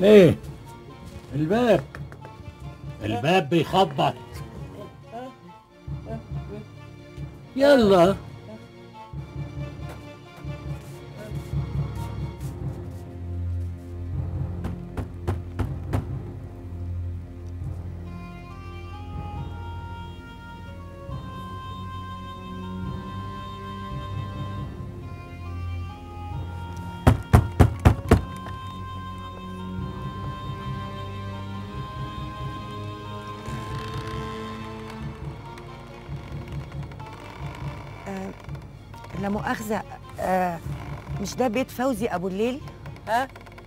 ايه الباب الباب بيخبط يلا آه لا مؤاخذة آه مش ده بيت فوزي أبو الليل؟ ها؟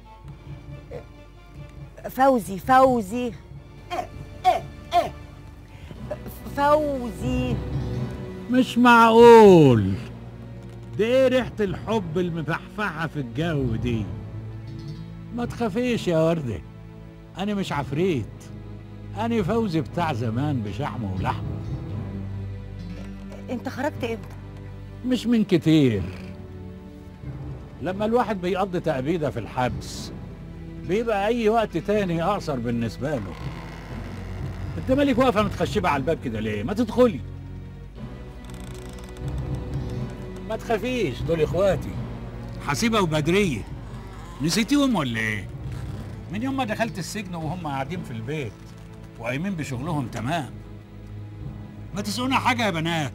فوزي فوزي إيه إيه إيه فوزي مش معقول دي ايه ريحة الحب المفحفحة في الجو دي ما تخافيش يا وردة أنا مش عفريت أنا فوزي بتاع زمان بشحمه ولحمه أنت خرجت إمتى؟ مش من كتير لما الواحد بيقضي تأبيدة في الحبس بيبقى أي وقت تاني أقصر بالنسبة له أنت مالك واقفة متخشبة على الباب كده ليه؟ ما تدخلي ما تخافيش دول إخواتي حسيبة وبدرية نسيتيهم ولا إيه؟ من يوم ما دخلت السجن وهم قاعدين في البيت وقايمين بشغلهم تمام ما تسألونا حاجة يا بنات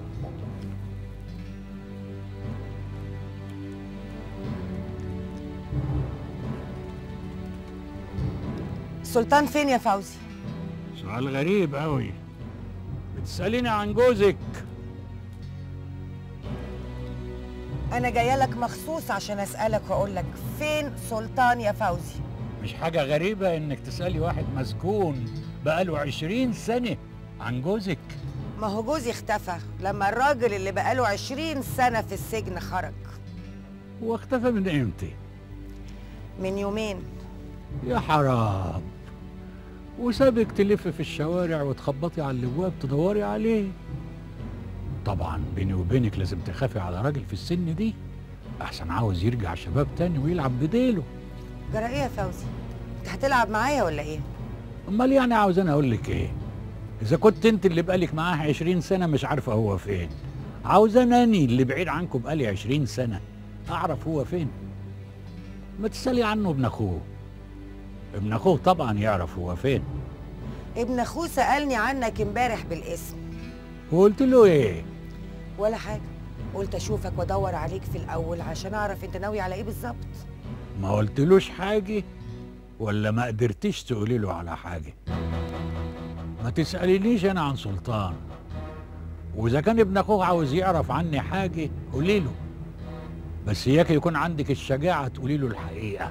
السلطان فين يا فوزي؟ سؤال غريب قوي بتسأليني عن جوزك أنا جاية لك مخصوص عشان أسألك وأقول لك فين سلطان يا فوزي؟ مش حاجة غريبة إنك تسألي واحد مسجون بقاله عشرين سنة عن جوزك ما هو جوزي اختفى لما الراجل اللي بقاله عشرين سنة في السجن خرج هو اختفى من إمتى؟ من يومين يا حرام وسابك تلف في الشوارع وتخبطي على الابواب تدوري عليه طبعا بيني وبينك لازم تخافي على راجل في السن دي احسن عاوز يرجع شباب تاني ويلعب بديله جرى إيه يا فوزي؟ أنت هتلعب معايا ولا إيه؟ امال يعني عاوز انا اقول لك ايه اذا كنت انت اللي بقالك معاه عشرين سنه مش عارفه هو فين عاوز انا اني اللي بعيد عنكم بقالي عشرين سنه اعرف هو فين ما تسالي عنه ابن اخوه ابن اخوه طبعا يعرف هو فين ابن أخوه سألني عنك امبارح بالاسم وقلت له ايه ولا حاجة قلت أشوفك وأدور عليك في الأول عشان أعرف أنت ناوي على إيه بالظبط ما قلتلوش حاجه ولا ما قدرتيش تقولي له على حاجه ما تسالينيش انا عن سلطان واذا كان ابن اخوه عاوز يعرف عني حاجه قولي له بس اياك يكون عندك الشجاعه تقولي له الحقيقه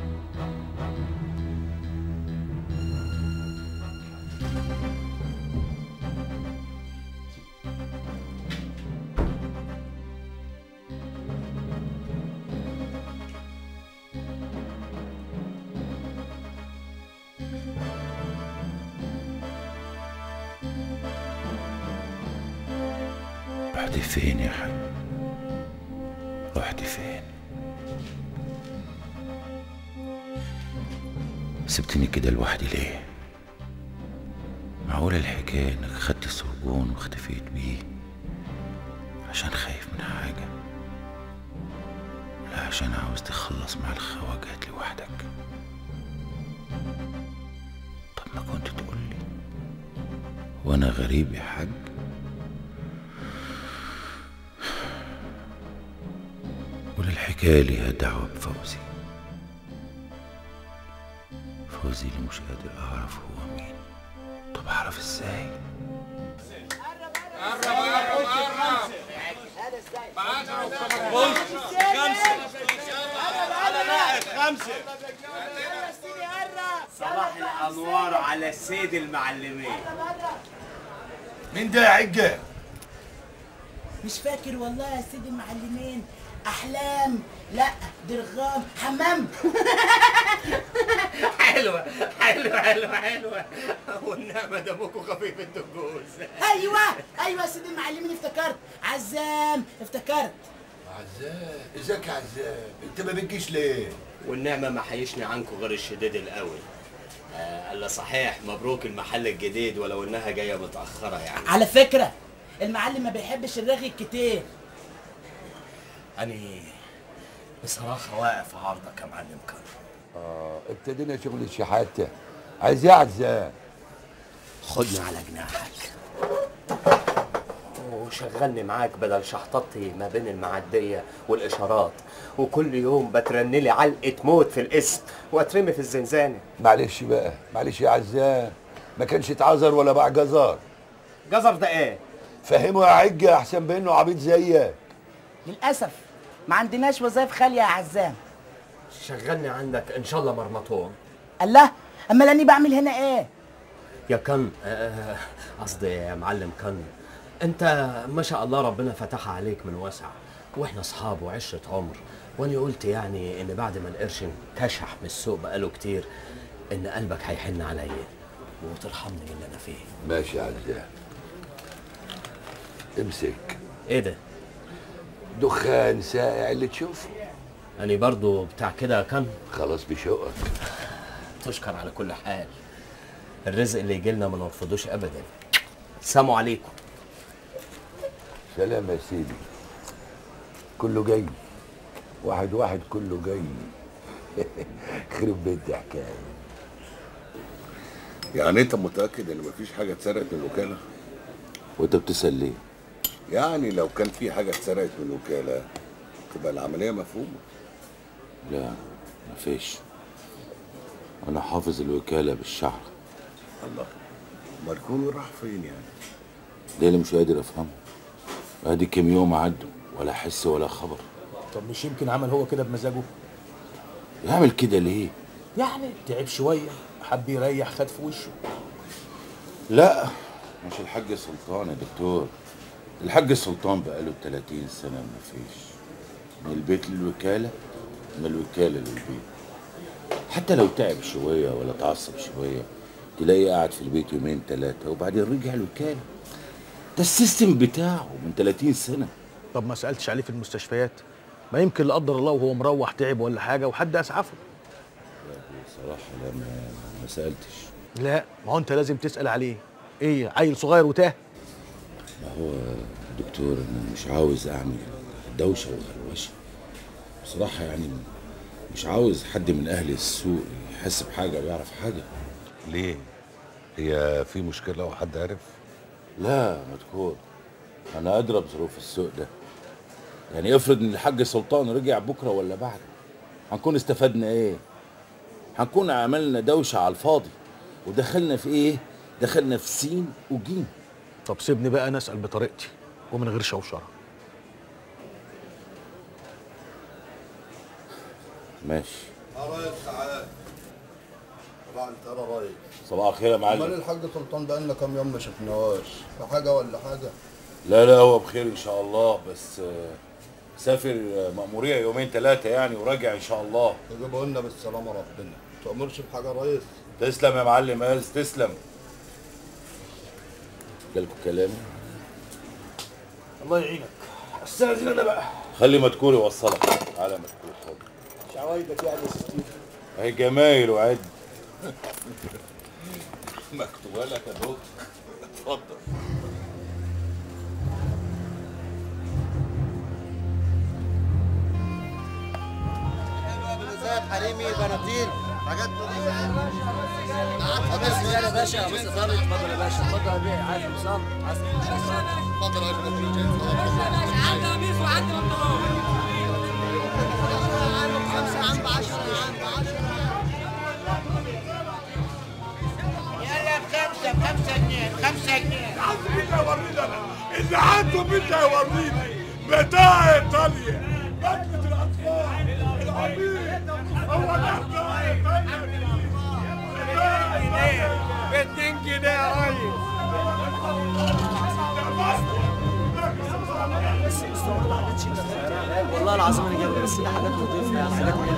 رحت فين يا حاج رحت فين سبتني كده لوحدي ليه معقولة الحكاية انك خدت السربون واختفيت بيه عشان خايف من حاجة ولا عشان عاوز تخلص مع الخواجات لوحدك طب ما كنت تقولي وانا غريب يا حاج وللحكاية ليها دعوة بفوزي فوزي اللي مش قادر أعرف هو مين طب أعرف إزاي صباح الانوار على السيد المعلمين مين ده يا عجة؟ مش فاكر والله يا سيدي المعلمين احلام لا درغام حمام حلوه حلوه حلوه حلوه والنعمه دمكم خفيف الدجوز ايوه ايوه يا سيدي المعلمين افتكرت عزام افتكرت عزام ازيك يا عزام انت ما بتجيش ليه والنعمة ما حيشني عنكم غير الشديد القوي آه الا صحيح مبروك المحل الجديد ولو انها جاية متأخرة يعني على فكره المعلم ما بيحبش الرغي الكتير أني بصراحة واقف عارضك يا معلم كان اه ابتدينا شغل الشحاتة عايز ايه يا عزام خدني على جناحك وشغلني معاك بدل شحطتي ما بين المعدية والإشارات وكل يوم بترنلي علقة موت في الاسم واترمي في الزنزانة معلش بقى معلش يا عزام ما كانش اتعذر ولا باع جزار جزر ده ايه؟ فهمه يا عجة احسن بانه عبيط زيك للاسف ما عندناش وظايف خاليه يا عزام شغلني عندك ان شاء الله مرمطون الله اما لاني بعمل هنا ايه يا كن آه، قصدي يا معلم كن انت ما شاء الله ربنا فتح عليك من وسع واحنا اصحاب وعشره عمر وانا قلت يعني ان بعد ما القرش انكشح من السوق بقاله كتير ان قلبك هيحن عليا وترحمني من اللي انا فيه ماشي يا عزام امسك ايه ده دخان ساقع اللي تشوفه انا برضو بتاع كده يا كن خلاص بشوقك تشكر على كل حال الرزق اللي يجيلنا ما نرفضوش ابدا السلام عليكم سلام يا سيدي كله جاي واحد واحد كله جاي خرب بيت حكايه يعني انت متاكد ان مفيش حاجه اتسرقت من الوكاله وانت بتسال ليه يعني لو كان في حاجه اتسرقت من الوكاله تبقى العمليه مفهومه لا مفيش انا حافظ الوكاله بالشعر الله مركون راح فين يعني ده اللي مش قادر افهمه ادي كام يوم عدوا ولا حس ولا خبر طب مش يمكن عمل هو كده بمزاجه يعمل كده ليه يعني تعب شويه حب يريح خد في وشه لا مش الحاج سلطان يا دكتور الحاج سلطان بقاله 30 سنة مفيش من البيت للوكالة من الوكالة للبيت حتى لو تعب شوية ولا اتعصب شوية تلاقيه قاعد في البيت يومين ثلاثة وبعدين رجع الوكالة ده السيستم بتاعه من 30 سنة طب ما سالتش عليه في المستشفيات ما يمكن لا قدر الله وهو مروح تعب ولا حاجه وحد اسعفه صراحة لا ما, ما سألتش لا ما هو انت لازم تسال عليه ايه عيل صغير وتاه ما هو دكتور انا مش عاوز اعمل دوشه وخروشه بصراحه يعني مش عاوز حد من اهل السوق يحس بحاجه ويعرف حاجه ليه هي في مشكله وحد عرف لا مذكور انا ادرى بظروف السوق ده يعني افرض ان الحاج سلطان رجع بكره ولا بعد هنكون استفدنا ايه هنكون عملنا دوشه على الفاضي ودخلنا في ايه دخلنا في سين وجيم طب سيبني بقى انا اسال بطريقتي ومن غير شوشره ماشي يا ريس تعال طبعا انت يا ريس صباح الخير يا امال معلم الحاج سلطان بقالنا كام يوم ما شفناهاش في حاجه ولا حاجه لا لا هو بخير ان شاء الله بس آه، سافر آه، مأمورية يومين ثلاثة يعني وراجع ان شاء الله تجيبوا لنا بالسلامه ربنا ما تأمرش بحاجه يا ريس تسلم يا معلم ماز تسلم جالكوا كلامي الله يعينك استاذن انا بقى خلي مدكور يوصلك على مدكور خد مش عوايدك يعني يا ستي اهي جمايل وعد مكتوبه لك يا دكتور اتفضل حريمي بناطيل حاجات بس يا باشا بص اتفضل اتفضل يا باشا اتفضل يا بيه عايز وصل عايز اتفضل يا عندي قميص وعندي بنطلون يلا بخمسه بخمسه جنيه بخمسه جنيه اللي عنده بدي يوريني بتاع ايطاليا مكنة الاطفال العبيد هو ده بتاع ايطاليا ب 2 جنيه يا ريس والله العظيم انا جايب بس دي حاجات نظيفه يعني حاجات من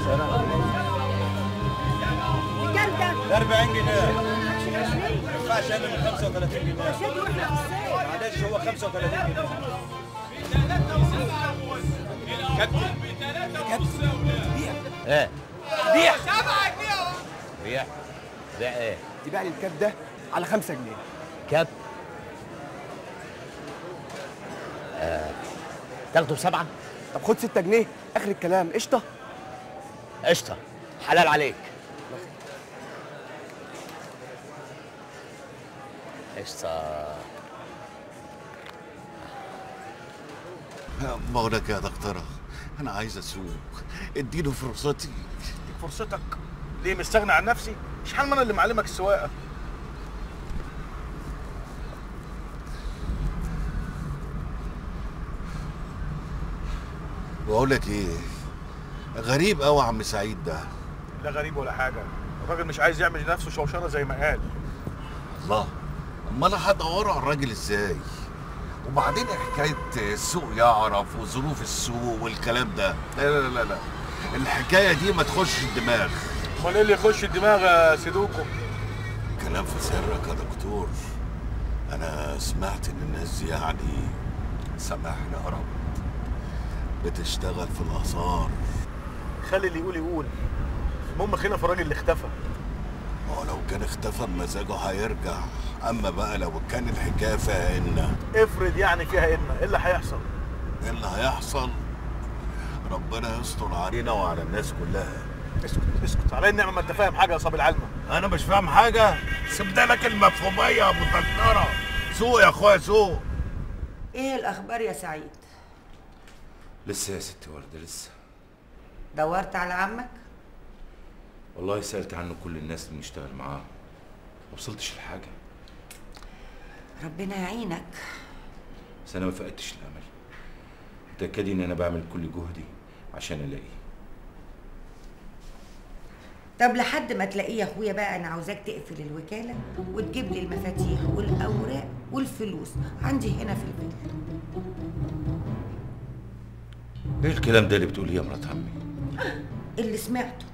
ده 40 جنيه ما ينفعش اقل من 35 جنيه معلش هو 35 جنيه ايه بيع بيع بيع ايه تبيع لي الكاب ده على 5 جنيه كاب آه. تاخده بسبعة طب خد 6 جنيه اخر الكلام قشطه قشطة حلال عليك قشطة بقولك يا دكتورة أنا عايز أسوق اديله فرصتي فرصتك ليه مستغني عن نفسي مش حال ما انا اللي معلمك السواقه بقولك إيه غريب أوي يا عم سعيد ده لا غريب ولا حاجه الراجل مش عايز يعمل لنفسه شوشره زي ما قال الله أمال أنا هدور على الراجل إزاي وبعدين حكاية السوق يعرف وظروف السوق والكلام ده لا لا لا لا الحكاية دي ما تخش الدماغ امال ايه اللي يخش الدماغ يا سيدوكو كلام في سرك يا دكتور انا سمعت ان الناس دي يعني سامحني يا رب بتشتغل في الاثار خلي اللي يقول يقول المهم خلينا في الراجل اللي اختفى هو لو كان اختفى بمزاجه هيرجع اما بقى لو كان الحكايه فيها ان افرض يعني فيها ان ايه اللي هيحصل ايه اللي هيحصل ربنا يستر علينا وعلى الناس كلها اسكت اسكت على النعمه ما انت فاهم حاجه يا صبي العلمه انا مش فاهم حاجه سيب لك المفهوميه يا ابو دكتوره سوق يا اخويا سوق ايه الاخبار يا سعيد لسه يا ست وردة لسه دورت على عمك والله سألت عنه كل الناس اللي بنشتغل معاه ما وصلتش لحاجة ربنا يعينك بس أنا ما فقدتش الأمل متأكدة إن أنا بعمل كل جهدي عشان ألاقيه طب لحد ما تلاقيه يا اخويا بقى انا عاوزاك تقفل الوكاله وتجيب لي المفاتيح والاوراق والفلوس عندي هنا في البيت إيه الكلام ده اللي بتقوليه يا مرات عمي؟ اللي سمعته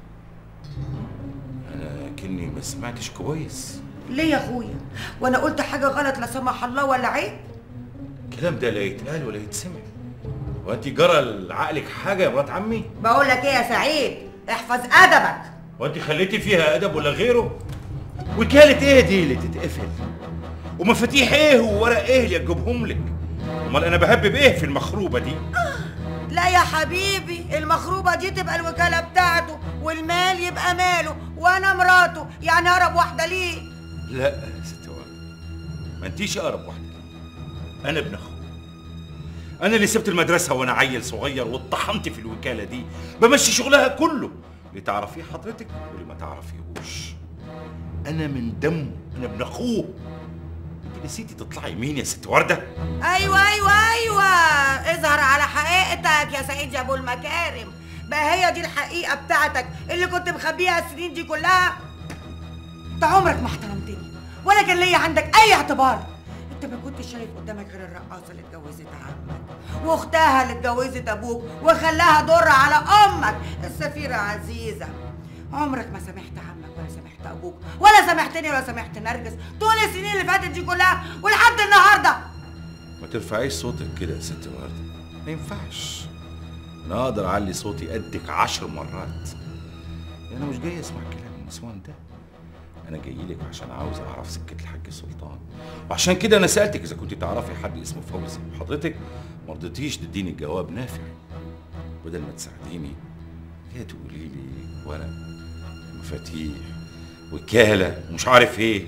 أنا كني ما سمعتش كويس ليه يا اخويا وانا قلت حاجه غلط لا سمح الله ولا عيب الكلام ده لا يتقال ولا يتسمع وأنت جرى لعقلك حاجة يا مرات عمي؟ بقول لك ايه يا سعيد احفظ ادبك وأنت خليتي فيها أدب ولا غيره؟ وكالة إيه دي اللي تتقفل؟ ومفاتيح إيه وورق إيه اللي أجيبهم لك؟ أمال أنا بهبب إيه في المخروبة دي؟ لا يا حبيبي المخروبه دي تبقى الوكاله بتاعته والمال يبقى ماله وانا مراته يعني اقرب واحده ليه لا يا ست وردة ما انتيش اقرب واحده ليا. انا ابن اخوه انا اللي سبت المدرسه وانا عيل صغير واتطحنت في الوكاله دي بمشي شغلها كله اللي تعرفيه حضرتك واللي ما تعرفيهوش انا من دمه انا ابن اخوه انت نسيتي تطلعي مين يا ست ورده ايوه ايوه ايوه اظهر على حقيقتك يا سعيد يا ابو المكارم بقى هي دي الحقيقه بتاعتك اللي كنت مخبيها السنين دي كلها انت عمرك ما احترمتني ولا كان ليا عندك اي اعتبار انت ما كنتش شايف قدامك غير الرقاصه اللي اتجوزت عمك واختها اللي اتجوزت ابوك وخلاها ضر على امك السفيره عزيزه عمرك ما سامحت عمك ولا سامحت ابوك ولا سامحتني ولا سامحت نرجس طول السنين اللي فاتت دي كلها ولحد النهارده ما ترفعيش صوتك كده يا ست ورده ما ينفعش انا اقدر اعلي صوتي قدك عشر مرات انا مش جاي اسمع كلام النسوان ده انا جاي لك عشان عاوز اعرف سكه الحاج سلطان وعشان كده انا سالتك اذا كنت تعرفي حد اسمه فوزي وحضرتك ما رضيتيش تديني الجواب نافع بدل ما تساعديني هي تقولي لي ورق مفاتيح وكاله ومش عارف ايه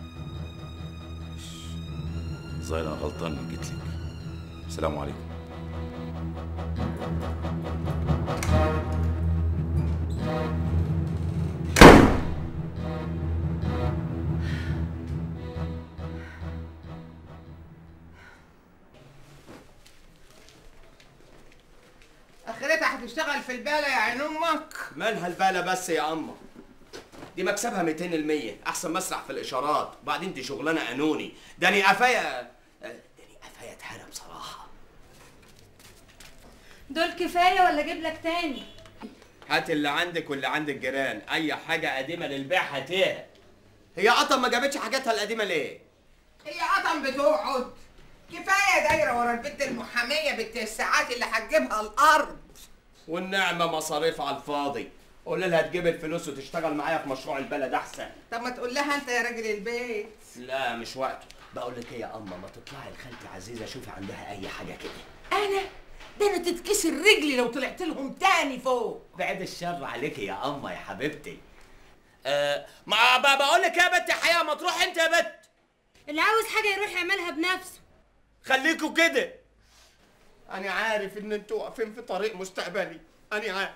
ظاهر انا غلطان إني جيت لك السلام عليكم اخرتها هتشتغل في البالة يا عين امك مالها البالة بس يا أما دي مكسبها 200 المية أحسن مسرح في الإشارات وبعدين دي شغلانة قانوني داني قفايا داني قفايا اتهرى بصراحة دول كفايه ولا اجيب لك تاني هات اللي عندك واللي عند الجيران أي حاجة قديمة للبيع هاتيها هي قطم ما جابتش حاجاتها القديمة ليه؟ هي قطم بتقعد كفايه دايره ورا البنت المحاميه بنت الساعات اللي هتجيبها الارض والنعمه مصاريف على الفاضي قول لها تجيب الفلوس وتشتغل معايا في مشروع البلد احسن طب ما تقول لها انت يا راجل البيت لا مش وقته بقول لك ايه يا اما ما تطلعي لخالتي عزيزه شوفي عندها اي حاجه كده انا ده انا تتكسر رجلي لو طلعت لهم تاني فوق بعد الشر عليكي يا اما يا حبيبتي آه ما ب- بقول لك يا بنت حياه ما تروح انت يا بنت اللي عاوز حاجه يروح يعملها بنفسه خليكوا كده انا عارف ان انتوا واقفين في طريق مستقبلي انا عارف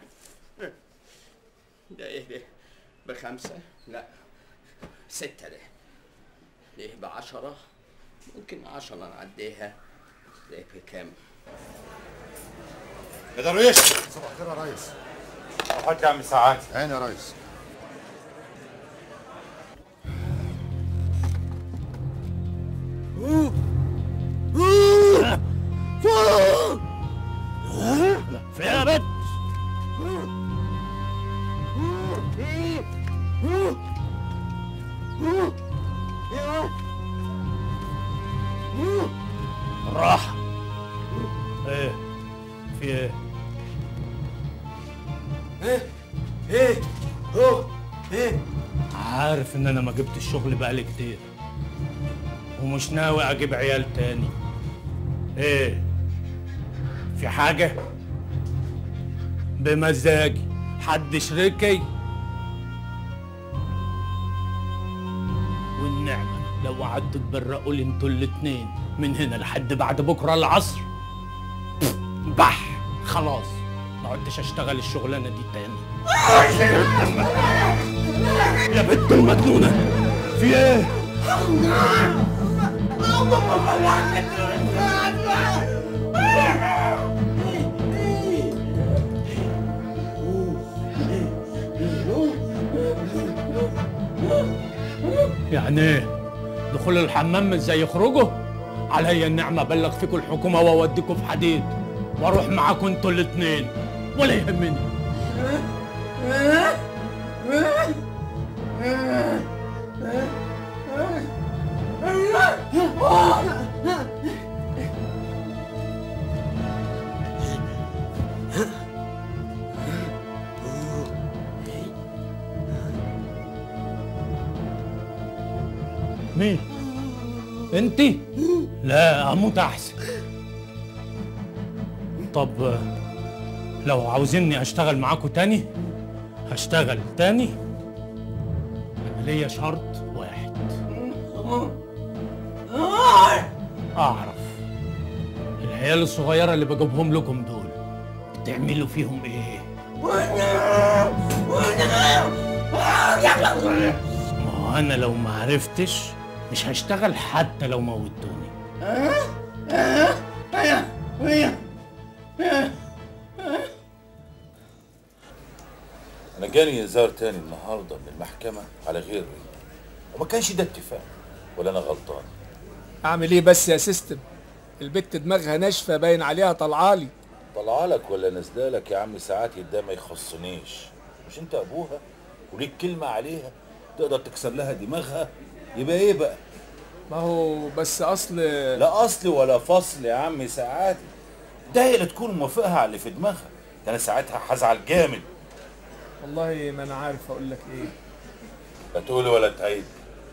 ده ايه ده بخمسة لا ستة ده ليه بعشرة ممكن عشرة نعديها ده بكام يا درويش صباح الخير يا ريس حط يا عم ساعات عين يا ريس في يا بنت راحة ايه في ايه ايه ايه هو ايه عارف ان انا ما جبت الشغل بقالي كتير ومش ناوي اجيب عيال تاني ايه في حاجة بمزاجي حد شريكي والنعمة لو قعدتوا تبرقوا لي انتوا الاتنين من هنا لحد بعد بكرة العصر بح خلاص ما عدتش اشتغل الشغلانة دي تاني يا بنت المجنونة في ايه؟ يعني ايه؟ دخول الحمام مش زي خروجه؟ عليا النعمة ابلغ فيكم الحكومة واوديكم في حديد واروح معاكم انتوا الاتنين ولا يهمني مين؟ انتي؟ لا اموت احسن طب لو عاوزيني اشتغل معاكم تاني هشتغل تاني انا ليا شرط واحد اعرف العيال الصغيره اللي بجيبهم لكم دول بتعملوا فيهم ايه ما هو انا لو ما عرفتش مش هشتغل حتى لو موتوني انا جاني انذار تاني النهارده من المحكمه على غير رأيي وما كانش ده اتفاق ولا انا غلطان اعمل ايه بس يا سيستم البت دماغها ناشفه باين عليها طلعالي طلعلك ولا نزلالك يا عم ساعات ده ما يخصنيش مش انت ابوها وليك كلمه عليها تقدر تكسر لها دماغها يبقى ايه بقى ما هو بس اصل لا اصل ولا فصل يا عم ساعات ده هي اللي تكون موافقها على اللي في دماغها ده انا ساعتها هزعل جامد والله ما انا عارف اقول لك ايه لا تقول ولا تعيد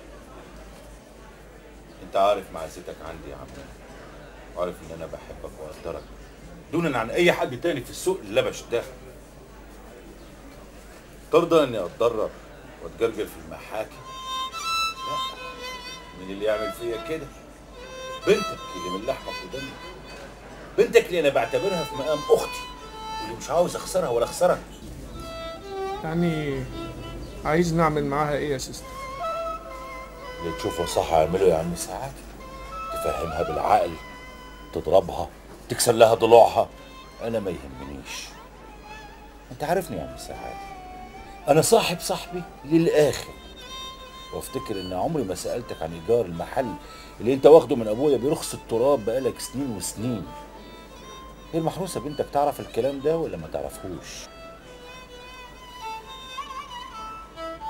انت عارف معزتك عندي يا عم وعارف ان انا بحبك واقدرك دونا عن اي حد تاني في السوق اللبش ده ترضى اني اتضرر واتجرجر في المحاكم لا مين اللي يعمل فيا كده بنتك اللي من لحمك ودمك بنتك اللي انا بعتبرها في مقام اختي واللي مش عاوز اخسرها ولا اخسرك يعني عايز نعمل معاها ايه يا سيستم اللي تشوفه صح اعمله يا عم ساعات تفهمها بالعقل تضربها تكسر لها ضلوعها انا ما يهمنيش انت عارفني يا عم ساعات انا صاحب صاحبي للاخر وافتكر ان عمري ما سالتك عن ايجار المحل اللي انت واخده من ابويا برخص التراب بقالك سنين وسنين هي المحروسه بنتك تعرف الكلام ده ولا ما تعرفهوش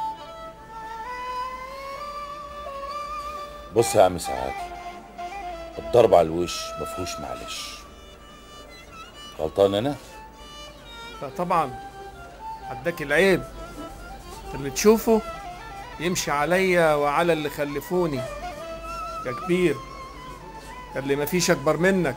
بص يا عم سعاد الضرب على الوش مفهوش معلش غلطان انا لا طبعا عداك العيب اللي تشوفه يمشي عليا وعلى اللي خلفوني يا كبير يا اللي مفيش اكبر منك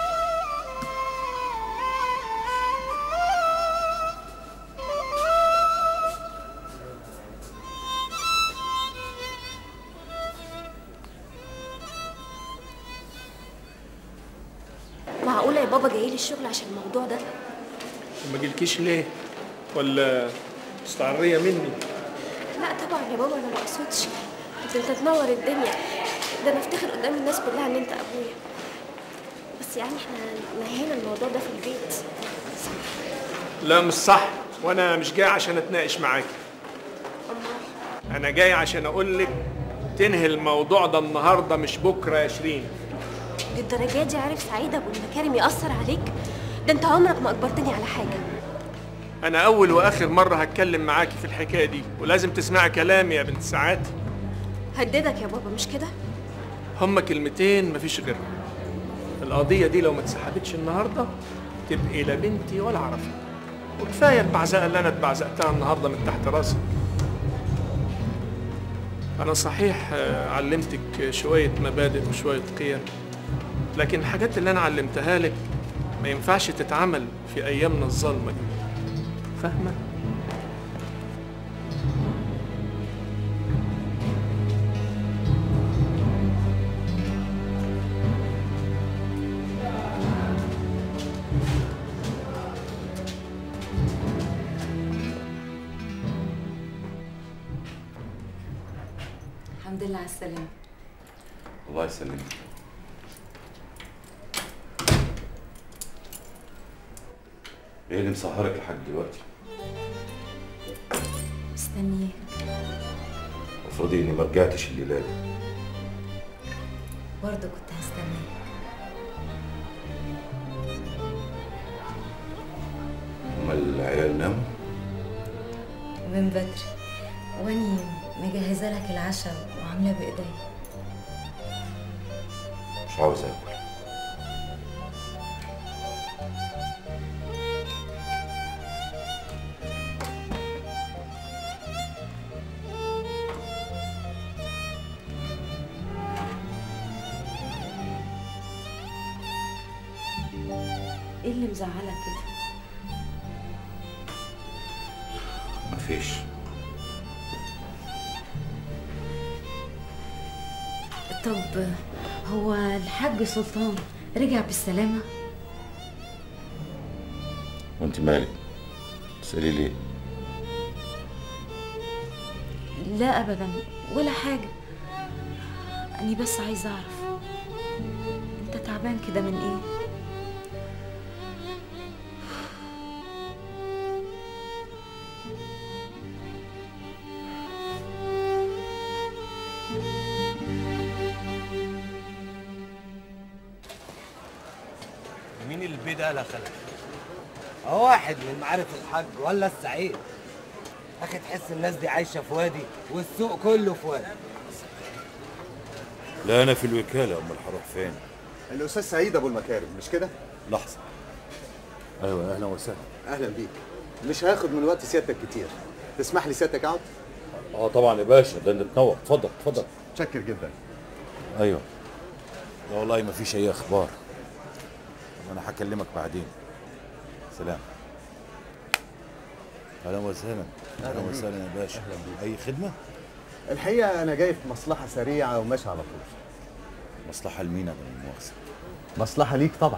معقولة يا بابا جاي لي الشغل عشان الموضوع ده وما جيلكيش ليه ولا مستعرية مني لا طبعا يا بابا انا ما اقصدش انت انت تنور الدنيا ده انا افتخر قدام الناس كلها ان انت ابويا بس يعني احنا نهينا الموضوع ده في البيت لا مش صح وانا مش جاي عشان اتناقش معاكي انا جاي عشان اقول لك تنهي الموضوع ده النهارده مش بكره يا شيرين للدرجة دي عارف سعيد ابو المكارم يأثر عليك ده انت عمرك ما اجبرتني على حاجة انا اول واخر مره هتكلم معاكي في الحكايه دي ولازم تسمعي كلامي يا بنت سعاد هددك يا بابا مش كده هما كلمتين مفيش غيرهم القضيه دي لو ما اتسحبتش النهارده تبقي لا بنتي ولا اعرفك وكفايه البعزقه اللي انا اتبعزقتها النهارده من تحت راسك انا صحيح آه، علمتك شويه مبادئ وشويه قيم لكن الحاجات اللي انا علمتها لك ما ينفعش تتعمل في ايامنا الظلمه دي فاهمه الحمد لله على السلامة الله يسلمك ايه اللي مسهرك لحد دلوقتي مستنياك افرضي اني ما رجعتش الليله دي برضه كنت هستناك امال العيال ناموا من بدري واني مجهزة لك العشاء وعاملاه بإيدي مش عاوز اكل ايه اللي مزعلك كده مفيش طب هو الحاج سلطان رجع بالسلامة وانت مالك تسألي ليه لا أبدا ولا حاجة أني بس عايزة أعرف أنت تعبان كده من إيه مين البي ده يا خالد؟ هو واحد من معارف الحاج ولا السعيد اخي تحس الناس دي عايشه في وادي والسوق كله في وادي لا انا في الوكاله امال هروح فين الاستاذ سعيد ابو المكارم مش كده لحظه ايوه اهلا وسهلا اهلا بيك مش هاخد من وقت سيادتك كتير تسمح لي سيادتك اقعد اه طبعا يا باشا ده انت تنور اتفضل اتفضل متشكر جدا ايوه لا والله ما فيش اي اخبار انا هكلمك بعدين سلام اهلا وسهلا اهلا أهلا بيك. وسهلا يا باشا أهلا بيك. اي خدمه الحقيقه انا جاي في مصلحه سريعه وماشي على طول مصلحه لمين يا بالمؤاخذه مصلحه ليك طبعا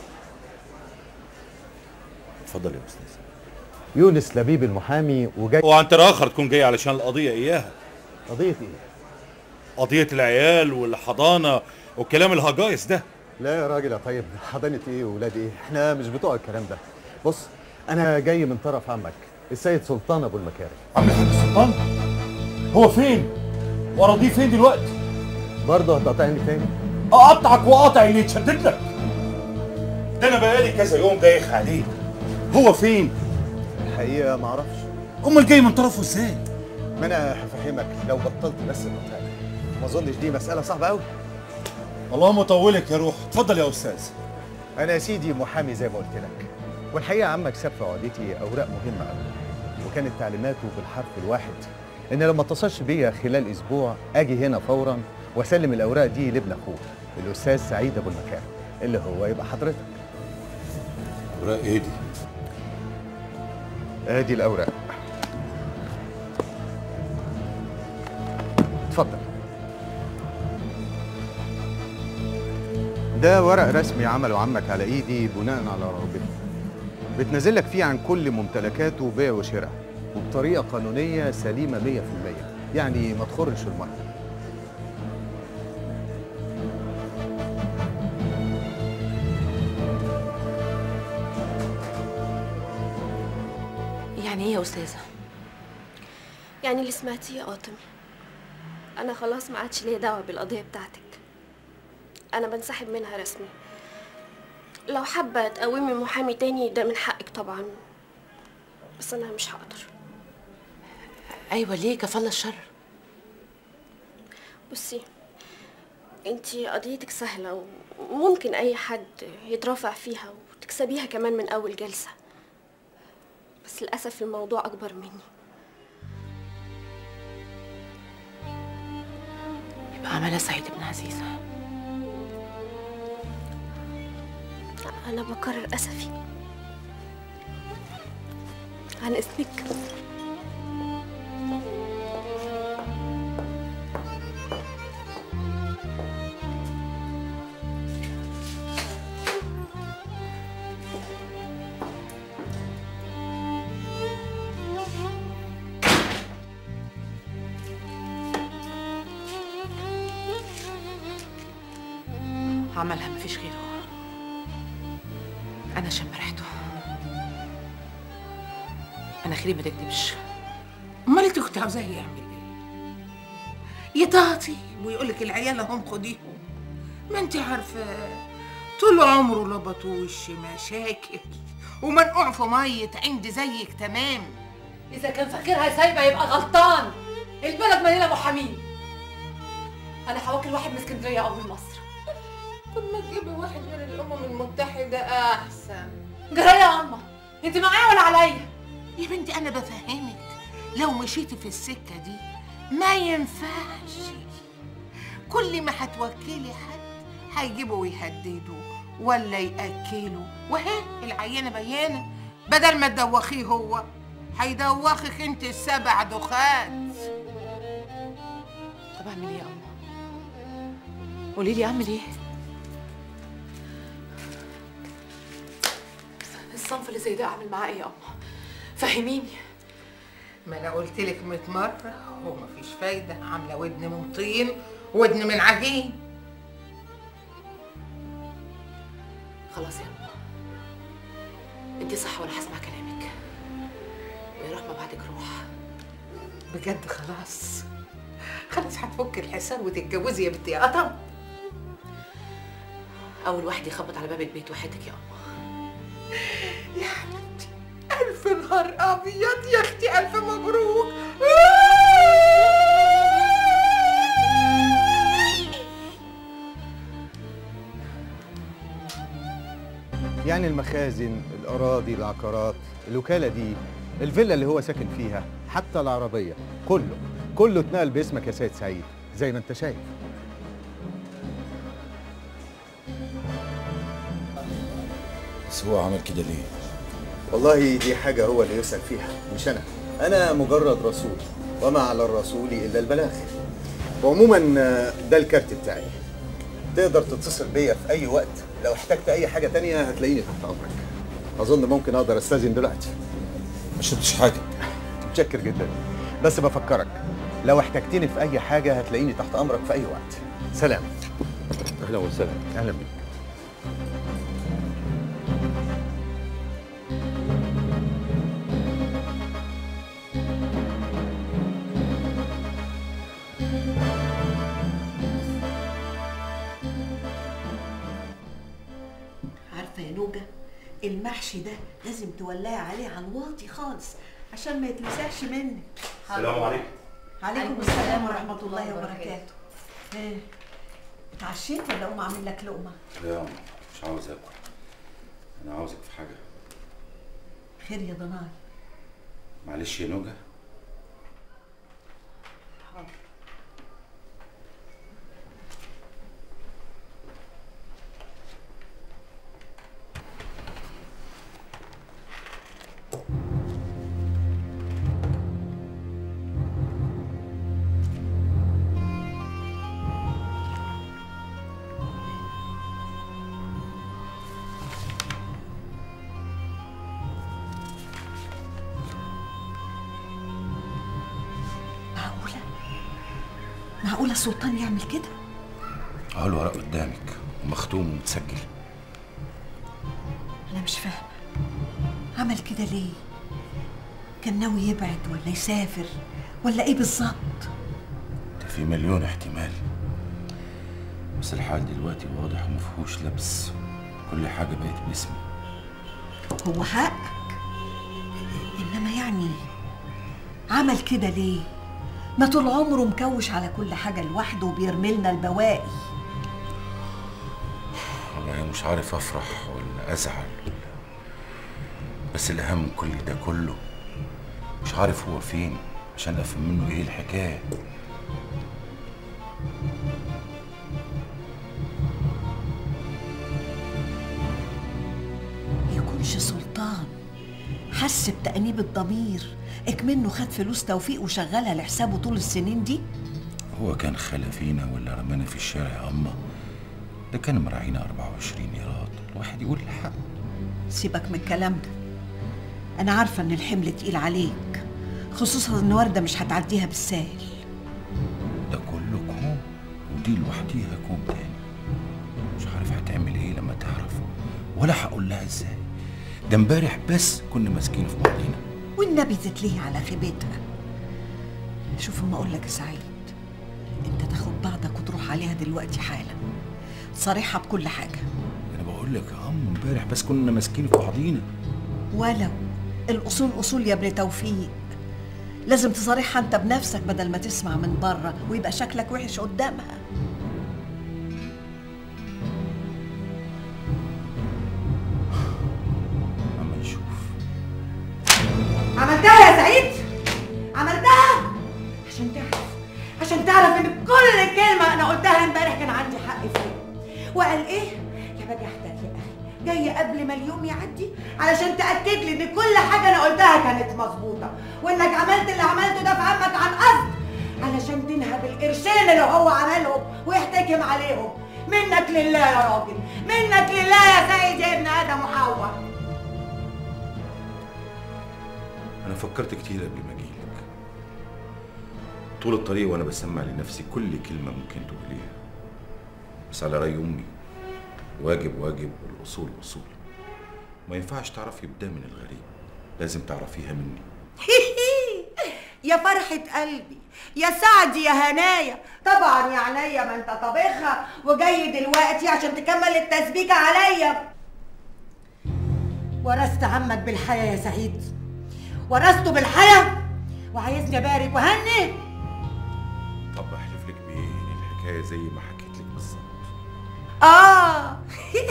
اتفضل يا استاذ يونس لبيب المحامي وجاي وانت اخر تكون جاي علشان القضيه اياها قضيه ايه قضيه العيال والحضانه والكلام الهجايس ده لا يا راجل يا طيب حضانه ايه وولاد ايه احنا مش بتوع الكلام ده بص انا جاي من طرف عمك السيد سلطان ابو المكارم عم الحاج سلطان هو فين واراضيه فين دلوقتي برضه هتقاطعني تاني اقطعك واقطع اللي يتشدد لك ده انا بقالي كذا يوم دايخ عليه هو فين الحقيقه ما اعرفش امال جاي من طرفه ازاي ما انا هفهمك لو بطلت بس القطاع ما اظنش دي مساله صعبه قوي اللهم طولك يا روح اتفضل يا استاذ انا يا سيدي محامي زي ما قلت لك والحقيقه عمك ساب في عقدتي اوراق مهمه قوي وكانت تعليماته بالحرف الواحد ان لما اتصلش بيا خلال اسبوع اجي هنا فورا واسلم الاوراق دي لابن اخوه الاستاذ سعيد ابو المكارم اللي هو يبقى حضرتك اوراق ايه دي؟ ادي الاوراق اتفضل ده ورق رسمي عمله عمك على ايدي بناء على رغبتي بتنزل لك فيه عن كل ممتلكاته بيع وشراء وبطريقه قانونيه سليمه 100% يعني ما تخرش الميه يعني ايه يا استاذه يعني اللي سمعتيه يا قاطم انا خلاص ما عادش ليا دعوه بالقضيه بتاعتك انا بنسحب منها رسمي لو حابه تقومي محامي تاني ده من حقك طبعا بس انا مش هقدر ايوه ليه كفالة الشر بصي انتي قضيتك سهله وممكن اي حد يترافع فيها وتكسبيها كمان من اول جلسه بس للاسف الموضوع اكبر مني يبقى عملها سعيد بن عزيزه انا بكرر اسفي عن اذنك عملها مفيش غيره انا شم ريحته انا خيري ما تكدبش امال انت كنت عاوزاه يعمل ايه يطاطي ويقول لك العيال هم خديهم ما انت عارفه طول عمره لبط وش مشاكل ومنقوع في ميه عندي زيك تمام إذا كان فاكرها سايبة يبقى غلطان البلد مليانة محامين أنا هوكل واحد من اسكندرية أو من مصر طب ما تجيبي واحد من الامم المتحده احسن جراية يا أما أنت معايا ولا عليا؟ يا بنتي انا بفهمك لو مشيتي في السكه دي ما ينفعش كل ما هتوكلي حد هيجيبوا ويهددوا ولا ياكلوا وهي العينه بيانه بدل ما تدوخيه هو هيدوخك انت السبع دخات طب اعمل ايه يا أما قولي لي اعمل ايه الصنف اللي زي ده أعمل معاه إيه يا أما؟ فهميني ما انا قلت لك 100 مره هو مفيش فايده عامله ودن من طين ودن من عجين خلاص يا أما أنت صح ولا هسمع كلامك ويا رحمة بعدك روح بجد خلاص خلاص هتفك الحساب وتتجوزي يا بنتي يا قطم أول واحد يخبط على باب البيت وحياتك يا أما يا حبيبتي ألف نهار أبيض يا أختي ألف مبروك يعني المخازن الاراضي العقارات الوكاله دي الفيلا اللي هو ساكن فيها حتى العربيه كله كله اتنقل باسمك يا سيد سعيد زي ما انت شايف بس هو عمل كده ليه؟ والله دي حاجه هو اللي يسال فيها مش انا انا مجرد رسول وما على الرسول الا البلاغ وعموما آه، ده الكارت بتاعي تقدر تتصل بيا في اي وقت لو احتجت اي حاجه تانية هتلاقيني تحت امرك اظن ممكن اقدر استاذن دلوقتي ما شفتش حاجه متشكر جدا بس بفكرك لو احتجتني في اي حاجه هتلاقيني تحت امرك في اي وقت سلام اهلا وسهلا اهلا بيك عارفه يا نوجه المحشي ده لازم تولعي عليه عن واطي خالص عشان ما يتلسعش منك السلام عليكم. عليكم السلام ورحمه الله وبركاته إيه، اتعشيت ولا اقوم اعمل لك لقمه لا مش عاوز اكل انا عاوزك في حاجه خير يا ضناي معلش يا نوجه معقوله معقوله السلطان يعمل كده اهو الورق قدامك ومختوم ومتسجل انا مش فاهمه عمل كده ليه كان ناوي يبعد ولا يسافر ولا ايه بالظبط ده في مليون احتمال بس الحال دلوقتي واضح ومفهوش لبس كل حاجه بقت باسمي هو حقك انما يعني عمل كده ليه ما طول عمره مكوش على كل حاجه لوحده وبيرمي لنا البواقي والله مش عارف افرح ولا ازعل ولا بس الاهم من كل ده كله مش عارف هو فين عشان افهم منه ايه الحكايه يكونش سلطان حس بتأنيب الضمير اكمنه خد فلوس توفيق وشغلها لحسابه طول السنين دي هو كان خلى فينا ولا رمانا في الشارع يا اما ده كان مراعينا 24 ايراد الواحد يقول الحق سيبك من الكلام ده انا عارفه ان الحمل تقيل عليك خصوصا ان ورده مش هتعديها بالسهل ده كله كوم ودي لوحديها كوم تاني مش عارف هتعمل ايه لما تعرف ولا هقول لها ازاي ده امبارح بس كنا ماسكين في بعضينا والنبي تتليه على خيبتها شوف اما اقول لك يا سعيد انت تاخد بعضك وتروح عليها دلوقتي حالا صريحه بكل حاجه انا بقول لك يا عم امبارح بس كنا ماسكين في بعضينا ولو الاصول اصول يا ابن توفيق لازم تصارحها انت بنفسك بدل ما تسمع من بره ويبقى شكلك وحش قدامها اما نشوف عملتها يا سعيد عملتها عشان تعرف عشان تعرف ان كل كلمه انا قلتها امبارح كان عندي حق فيها وقال ايه يا بجحتك يا اخي جاي قبل ما اليوم يعدي علشان تاكد لي ان كل حاجه انا قلتها كانت مظبوطه وانك عملت اللي عملته ده في عمك عن قصد علشان تنهب القرشين اللي هو عملهم ويحتكم عليهم منك لله يا راجل منك لله يا سيد يا ابن ادم وحواء انا فكرت كتير قبل ما اجيلك طول الطريق وانا بسمع لنفسي كل كلمه ممكن تقوليها بس على راي امي واجب واجب والاصول اصول ما ينفعش تعرفي بده من الغريب لازم تعرفيها مني يا فرحة قلبي يا سعدي يا هنايا طبعا يا عينيا ما انت طبخها وجاي دلوقتي عشان تكمل التسبيكة عليا ورثت عمك بالحياة يا سعيد ورثته بالحياة وعايزني ابارك وهني طب احلف لك بايه إن الحكايه زي ما حكيت لك بالظبط اه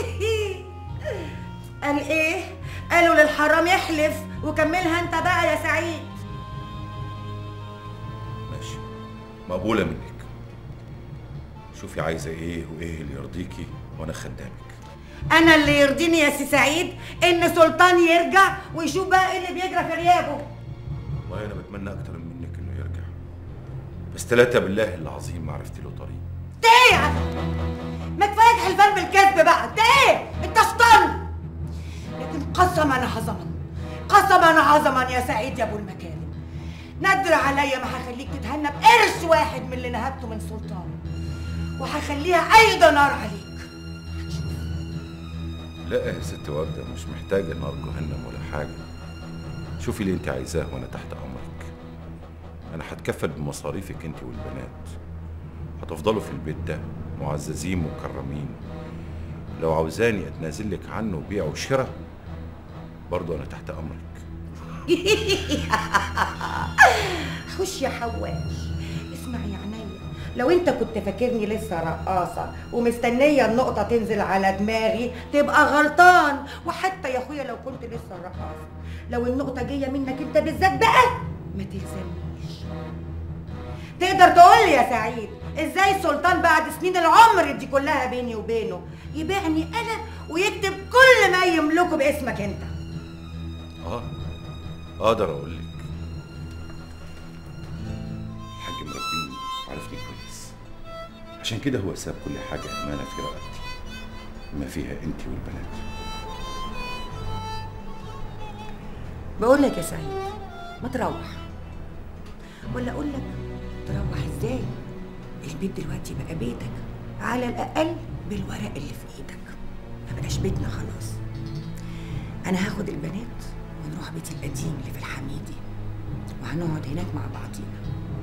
قال ايه قالوا للحرام يحلف وكملها انت بقى يا سعيد ماشي مقبوله منك شوفي عايزه ايه وايه اللي يرضيكي وانا خدامك انا اللي يرضيني يا سي سعيد ان سلطان يرجع ويشوف بقى ايه اللي بيجرى في غيابه والله انا بتمنى اكتر منك انه يرجع بس ثلاثه بالله العظيم ما عرفت له طريق انت ايه يا عم ما كفايك حلفان بالكذب بقى انت ايه انت شطان لكن قسما عظما قسما عظما يا سعيد يا ابو المكارم ندر عليا ما هخليك تتهنى بقرش واحد من اللي نهبته من سلطان وهخليها اي نار عليك لا يا ست ورده مش محتاجه نار جهنم ولا حاجه شوفي اللي انت عايزاه وانا تحت امرك انا هتكفل بمصاريفك انت والبنات هتفضلوا في البيت ده معززين مكرمين لو عاوزاني اتنازل لك عنه بيع وشراء برضه انا تحت امرك خش يا حواش اسمع يا عينيا لو انت كنت فاكرني لسه رقاصه ومستنيه النقطه تنزل على دماغي تبقى غلطان وحتى يا اخويا لو كنت لسه رقاصه لو النقطه جايه منك انت بالذات بقى ما تلزمنيش تقدر تقول لي يا سعيد ازاي السلطان بعد سنين العمر دي كلها بيني وبينه يبيعني انا ويكتب كل ما يملكه باسمك انت اه اقدر اقول لك الحاج مربيني وعرفني كويس عشان كده هو ساب كل حاجه امانه في رقبتي بما فيها انت والبنات بقول لك يا سعيد ما تروح ولا اقول لك تروح ازاي البيت دلوقتي بقى بيتك على الاقل بالورق اللي في ايدك ما بقاش بيتنا خلاص انا هاخد البنات ونروح بيتي القديم اللي في الحميدي وهنقعد هناك مع بعضينا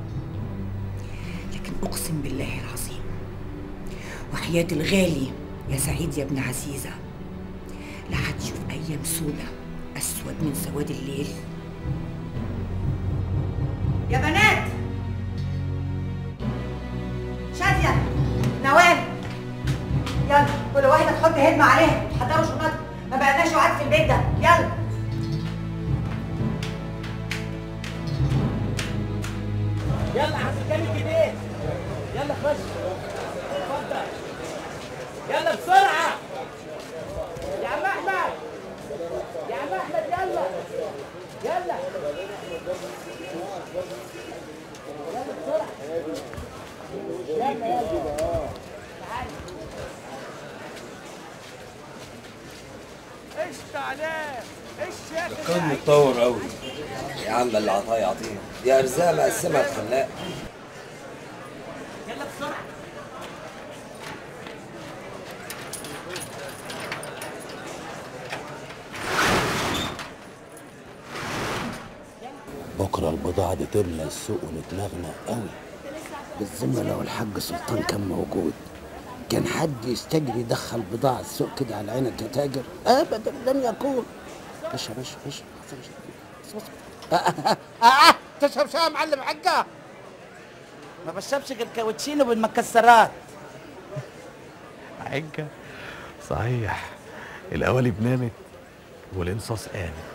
لكن اقسم بالله العظيم وحياة الغالي يا سعيد يا ابن عزيزة لا هتشوف ايام سودة اسود من سواد الليل يا بنات شادية نوال يلا كل واحدة تحط هدمة عليها تحضروا شنطة ما بقناش وقت في البيت ده يلا يلا عسكري البيت يلا خش اتفضل يلا بسرعة يا عم أحمد يا عم أحمد يلا يلا يلا بسرعة يلا يلا تعالى قشطة عليه ايش يا اخي كان متطور قوي يا عم اللي عطاه يعطيه يا ارزاق مقسمها الخلاق يلا بسرعة بكره البضاعة دي تملى السوق ونتنغنى قوي بالذمة لو الحاج سلطان كان موجود كان حد يستجري يدخل بضاعة السوق كده على عينك يا تاجر ابدا لن يكون اشرب اشرب اشرب اشرب تشرب شاي يا معلم حقه ما بشربش غير كاوتشينو بالمكسرات حجة صحيح القوالب نامت والانصاص قام